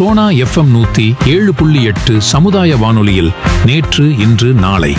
Sona FM நூத்தி ஏழு புள்ளி எட்டு சமுதாய வானொலியில் நேற்று இன்று நாளை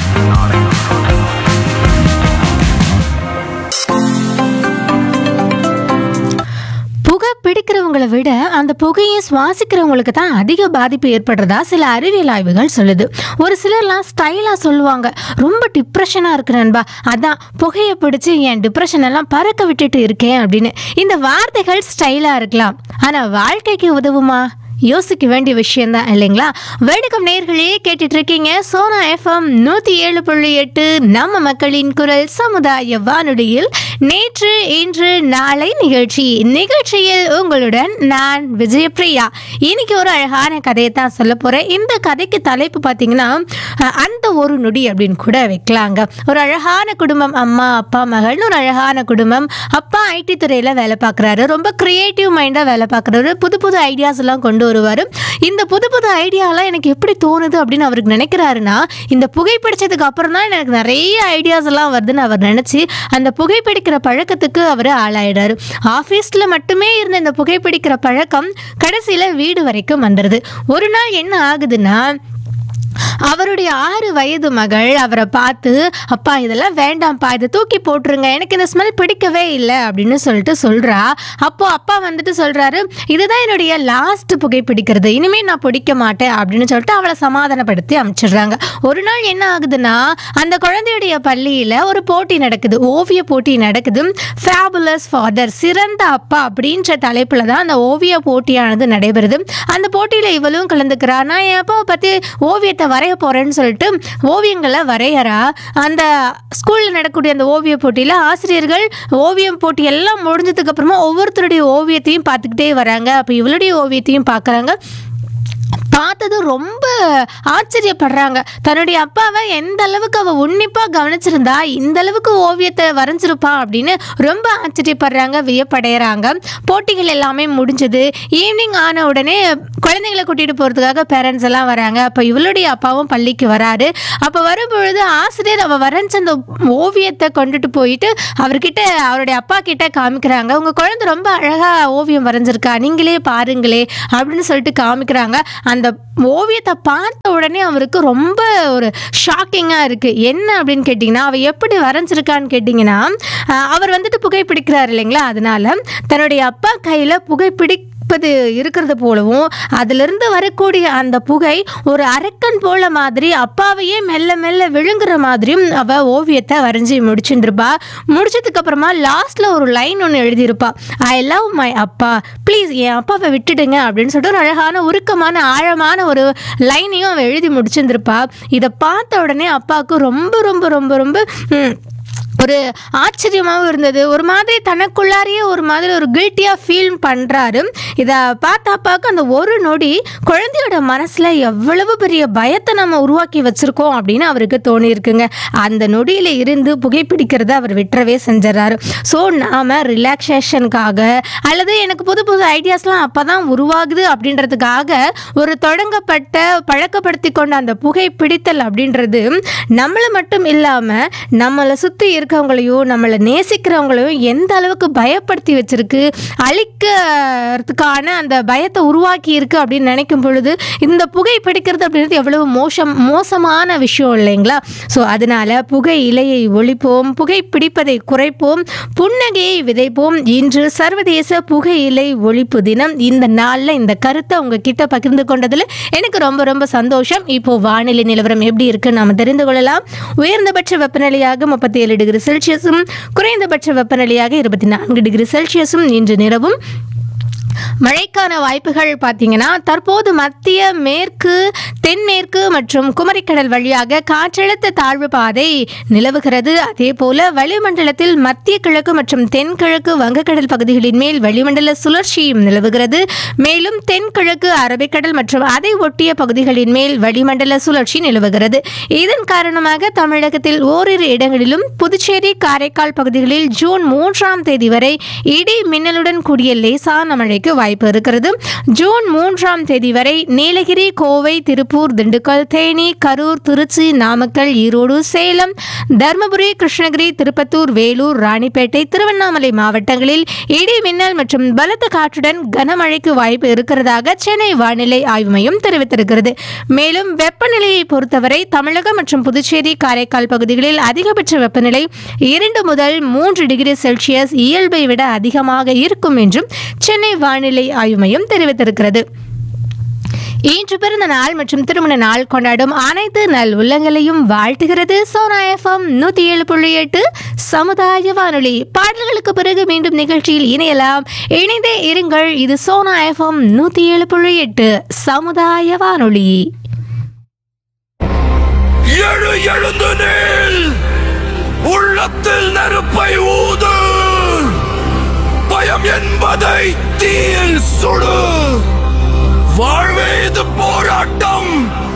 புகை பிடிக்கிறவங்களை விட அந்த புகையை சுவாசிக்கிறவங்களுக்கு தான் அதிக பாதிப்பு ஏற்படுறதா சில அறிவியல் ஆய்வுகள் சொல்லுது ஒரு சிலர்லாம் ஸ்டைலாக சொல்லுவாங்க ரொம்ப டிப்ரெஷனாக இருக்கு நண்பா அதான் புகையை பிடிச்சி என் டிப்ரெஷன் எல்லாம் பறக்க விட்டுட்டு இருக்கேன் அப்படின்னு இந்த வார்த்தைகள் ஸ்டைலாக இருக்கலாம் ஆனால் வாழ்க்கைக்கு உதவுமா யோசிக்க வேண்டிய விஷயம் தான் இல்லைங்களா வணக்கம் நேர்களே கேட்டுட்டு இருக்கீங்க சோனா எஃப்எம் நூற்றி ஏழு புள்ளி எட்டு நம்ம மக்களின் குரல் சமுதாய வானொலியில் நேற்று இன்று நாளை நிகழ்ச்சி நிகழ்ச்சியில் உங்களுடன் நான் விஜயபிரியா இன்னைக்கு ஒரு அழகான கதையை தான் சொல்ல போகிறேன் இந்த கதைக்கு தலைப்பு பார்த்தீங்கன்னா அஹ், அந்த ஒரு நொடி அப்படின்னு கூட வைக்கலாங்க ஒரு அழகான குடும்பம் அம்மா அப்பா மகள்னு ஒரு அழகான குடும்பம் அப்பா ஐடி துறையில் வேலை பார்க்குறாரு ரொம்ப க்ரியேட்டிவ் மைண்டாக வேலை பார்க்குறாரு புது புது ஐடியாஸ் எல்லாம் கொண்டு வருவார் இந்த புது புது ஐடியாலாம் எனக்கு எப்படி தோணுது அப்படின்னு அவருக்கு நினைக்கிறாருன்னா இந்த புகைப்பிடிச்சதுக்கு அப்புறம் தான் எனக்கு நிறைய ஐடியாஸ் எல்லாம் வருதுன்னு அவர் நினச்சி அந்த புகைப்பிடிக்கிற பழக்கத்துக்கு அவர் ஆளாயிடாரு ஆஃபீஸில் மட்டுமே இருந்த இந்த புகைப்பிடிக்கிற பழக்கம் கடைசியில் வீடு வரைக்கும் வந்துடுது ஒரு நாள் என்ன ஆகுதுன்னா அவருடைய ஆறு வயது மகள் அவரை பார்த்து அப்பா இதெல்லாம் வேண்டாம்ப்பா இதை தூக்கி போட்டுருங்க எனக்கு இந்த ஸ்மெல் பிடிக்கவே இல்லை அப்படின்னு சொல்லிட்டு சொல்றா அப்போ அப்பா வந்துட்டு சொல்றாரு இதுதான் என்னுடைய லாஸ்ட் புகைப்பிடிக்கிறது இனிமே நான் பிடிக்க மாட்டேன் அப்படின்னு சொல்லிட்டு அவளை சமாதானப்படுத்தி அமைச்சிடுறாங்க ஒரு நாள் என்ன ஆகுதுன்னா அந்த குழந்தையுடைய பள்ளியில் ஒரு போட்டி நடக்குது ஓவிய போட்டி நடக்குது ஃபேபுலஸ் ஃபாதர் சிறந்த அப்பா அப்படின்ற தலைப்பில் தான் அந்த ஓவிய போட்டியானது நடைபெறுது அந்த போட்டியில் இவளும் கலந்துக்கிறா நான் என் அப்பாவை பற்றி ஓவியத்தை வரைய போகிறேன்னு சொல்லிட்டு ஓவியங்களை வரையறா அந்த ஸ்கூலில் நடக்கக்கூடிய அந்த ஓவிய போட்டியில் ஆசிரியர்கள் ஓவியம் போட்டி எல்லாம் முடிஞ்சதுக்கு அப்புறமா ஒவ்வொருத்தருடைய ஓவியத்தையும் பார்த்துக்கிட்டே வராங்க அப்போ இவளுடைய ஓவியத்தையும் பார்க்குறாங்க பார்த்ததும் ரொம்ப ஆச்சரியப்படுறாங்க தன்னுடைய அப்பாவை எந்த அளவுக்கு அவ உன்னிப்பாக கவனிச்சிருந்தா இந்த அளவுக்கு ஓவியத்தை வரைஞ்சிருப்பா அப்படின்னு ரொம்ப ஆச்சரியப்படுறாங்க வியப்படைகிறாங்க போட்டிகள் எல்லாமே முடிஞ்சது ஈவினிங் ஆன உடனே குழந்தைங்களை கூட்டிகிட்டு போகிறதுக்காக பேரண்ட்ஸ் எல்லாம் வராங்க அப்போ இவளுடைய அப்பாவும் பள்ளிக்கு வராரு அப்போ வரும்பொழுது ஆசிரியர் அவள் வரைஞ்ச அந்த ஓவியத்தை கொண்டுட்டு போயிட்டு அவர்கிட்ட அவருடைய அப்பா கிட்ட காமிக்கிறாங்க உங்கள் குழந்தை ரொம்ப அழகாக ஓவியம் வரைஞ்சிருக்கா நீங்களே பாருங்களே அப்படின்னு சொல்லிட்டு காமிக்கிறாங்க அந்த ஓவியத்தை பார்த்த உடனே அவருக்கு ரொம்ப ஒரு ஷாக்கிங்காக இருக்குது என்ன அப்படின்னு கேட்டிங்கன்னா அவள் எப்படி வரைஞ்சிருக்கான்னு கேட்டிங்கன்னா அஹ், அவர் வந்துட்டு புகைப்பிடிக்கிறார் இல்லைங்களா அதனால தன்னுடைய அப்பா கையில் புகைப்பிடி இருப்பது இருக்கிறது போலவும் அதிலிருந்து வரக்கூடிய அந்த புகை ஒரு அரக்கன் போல மாதிரி அப்பாவையே மெல்ல மெல்ல விழுங்குற மாதிரியும் அவ ஓவியத்தை வரைஞ்சி முடிச்சுருப்பா முடிச்சதுக்கு அப்புறமா லாஸ்ட்ல ஒரு லைன் ஒன்று எழுதியிருப்பா I love my appa please என் அப்பாவை விட்டுடுங்க அப்படின்னு சொல்லிட்டு ஒரு அழகான உருக்கமான ஆழமான ஒரு லைனையும் அவள் எழுதி முடிச்சிருந்திருப்பா இதை பார்த்த உடனே அப்பாவுக்கு ரொம்ப ரொம்ப ரொம்ப ரொம்ப ம், ஒரு ஆச்சரியமாகவும் இருந்தது ஒரு மாதிரி தனக்குள்ளாரையே ஒரு மாதிரி ஒரு கில்ட்டியாக ஃபீல் பண்ணுறாரு இதை பார்த்த அப்பாவுக்கு அந்த ஒரு நொடி குழந்தையோட மனசில் எவ்வளவு பெரிய பயத்தை நம்ம உருவாக்கி வச்சுருக்கோம் அப்படின்னு அவருக்கு தோணியிருக்குங்க அந்த நொடியில் இருந்து புகைப்பிடிக்கிறத அவர் விட்டுறவே செஞ்சிடறாரு ஸோ நாம் ரிலாக்ஸேஷனுக்காக அல்லது எனக்கு புது புது ஐடியாஸ்லாம் அப்போ தான் உருவாகுது அப்படின்றதுக்காக ஒரு தொடங்கப்பட்ட பழக்கப்படுத்தி கொண்ட அந்த புகைப்பிடித்தல் அப்படின்றது நம்மளை மட்டும் இல்லாமல் நம்மளை சுற்றி இருக்கவங்களையும் நம்மளை நேசிக்கிறவங்களையும் எந்த அளவுக்கு பயப்படுத்தி வச்சிருக்கு அழிக்கிறதுக்கான அந்த பயத்தை உருவாக்கி இருக்கு அப்படின்னு நினைக்கும் பொழுது இந்த புகை பிடிக்கிறது அப்படின்றது எவ்வளவு மோசம் மோசமான விஷயம் இல்லைங்களா ஸோ அதனால புகை இலையை ஒழிப்போம் புகை பிடிப்பதை குறைப்போம் புன்னகையை விதைப்போம் இன்று சர்வதேச புகை இலை ஒழிப்பு தினம் இந்த நாளில் இந்த கருத்தை உங்ககிட்ட பகிர்ந்து கொண்டதில் எனக்கு ரொம்ப ரொம்ப சந்தோஷம் இப்போ வானிலை நிலவரம் எப்படி இருக்குன்னு நாம தெரிந்து கொள்ளலாம் உயர்ந்தபட்ச வெப்பநிலையாக முப்பத்தி ஏழு டிகிரி செல்சியஸும் குறைந்தபட்ச வெப்பநிலையாக இருபத்தி நான்கு டிகிரி செல்சியஸும் இன்று நிலவும் மழைக்கான வாய்ப்புகள் பார்த்தீங்கன்னா தற்போது மத்திய மேற்கு தென்மேற்கு மற்றும் குமரிக்கடல் வழியாக காற்றழுத்த தாழ்வு பாதை நிலவுகிறது அதே போல வளிமண்டலத்தில் மத்திய கிழக்கு மற்றும் தென்கிழக்கு வங்கக்கடல் பகுதிகளின் மேல் வளிமண்டல சுழற்சியும் நிலவுகிறது மேலும் தென்கிழக்கு அரபிக்கடல் மற்றும் அதை ஒட்டிய பகுதிகளின் மேல் வளிமண்டல சுழற்சி நிலவுகிறது இதன் காரணமாக தமிழகத்தில் ஓரிரு இடங்களிலும் புதுச்சேரி காரைக்கால் பகுதிகளில் ஜூன் மூன்றாம் தேதி வரை இடி மின்னலுடன் கூடிய லேசான மழைக்கு வாய்ப்பு வாய்ப்பு இருக்கிறது ஜூன் மூன்றாம் தேதி வரை நீலகிரி கோவை திருப்பூர் திண்டுக்கல் தேனி கரூர் திருச்சி நாமக்கல் ஈரோடு சேலம் தருமபுரி கிருஷ்ணகிரி திருப்பத்தூர் வேலூர் ராணிப்பேட்டை திருவண்ணாமலை மாவட்டங்களில் இடி மின்னல் மற்றும் பலத்த காற்றுடன் கனமழைக்கு வாய்ப்பு இருக்கிறதாக சென்னை வானிலை ஆய்வு மையம் தெரிவித்திருக்கிறது மேலும் வெப்பநிலையை பொறுத்தவரை தமிழகம் மற்றும் புதுச்சேரி காரைக்கால் பகுதிகளில் அதிகபட்ச வெப்பநிலை இரண்டு முதல் மூன்று டிகிரி செல்சியஸ் இயல்பை விட அதிகமாக இருக்கும் என்றும் சென்னை வானிலை ஆய்வு மையம் தெரிவித்திருக்கிறது இன்று பிறந்த நாள் மற்றும் திருமண நாள் கொண்டாடும் அனைத்து நல் உள்ளங்களையும் வாழ்த்துகிறது சோனா எஃப்எம் நூத்தி ஏழு புள்ளி எட்டு சமுதாய வானொலி பாடல்களுக்கு பிறகு மீண்டும் நிகழ்ச்சியில் இணையலாம் இணைந்தே இருங்கள் இது சோனா எஃப்எம் நூத்தி ஏழு புள்ளி எட்டு சமுதாய வானொலி எழு எழுந்து நில் உள்ளத்தில் நெருப்பை ஊது பயம் என்பதை தீயில் சுடு வாழ்வே இது போராட்டம்